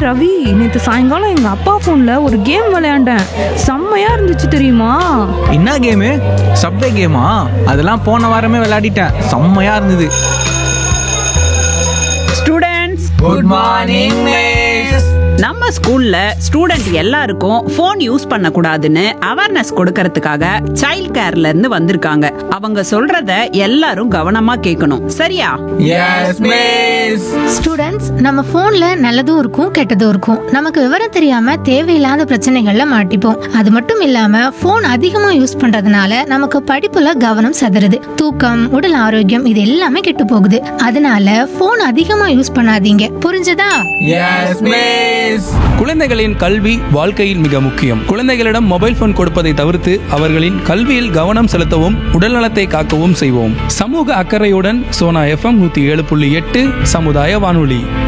ரவி நேற்று சாயங்காலம் எங்க அப்பா போன்ல ஒரு கேம் விளையாண்டேன் செம்மையா இருந்துச்சு தெரியுமா என்ன கேமு சப்வே கேமா அதெல்லாம் போன வாரமே விளையாடிட்டேன் செம்மையா இருந்தது ஸ்டூடெண்ட்ஸ் குட் மார்னிங் மிஸ் நம்ம ஸ்கூல்ல ஸ்டூடெண்ட் எல்லாருக்கும் ஃபோன் யூஸ் பண்ண கூடாதுன்னு அவேர்னஸ் கொடுக்கறதுக்காக சைல்ட் கேர்ல இருந்து வந்திருக்காங்க அவங்க சொல்றத எல்லாரும் கவனமா கேட்கணும் சரியா எஸ் மிஸ் ஸ்டூடெண்ட்ஸ் நம்ம போன்ல நல்லதும் இருக்கும் கெட்டதும் இருக்கும் நமக்கு விவரம் தெரியாம தேவையில்லாத பிரச்சனைகள்ல மாட்டிப்போம் அது மட்டும் இல்லாம போன் அதிகமா யூஸ் பண்றதுனால நமக்கு படிப்புல கவனம் சதுருது தூக்கம் உடல் ஆரோக்கியம் இது எல்லாமே கெட்டு போகுது அதனால போன் அதிகமா யூஸ் பண்ணாதீங்க புரிஞ்சதா எஸ் மிஸ் குழந்தைகளின் கல்வி வாழ்க்கையில் மிக முக்கியம் குழந்தைகளிடம் மொபைல் போன் கொடுப்பதை தவிர்த்து அவர்களின் கல்வியில் கவனம் செலுத்தவும் உடல்நலத்தை காக்கவும் செய்வோம் சமூக அக்கறையுடன் சோனா எஃப்எம் நூத்தி ஏழு புள்ளி எட்டு சமுதாய வானொலி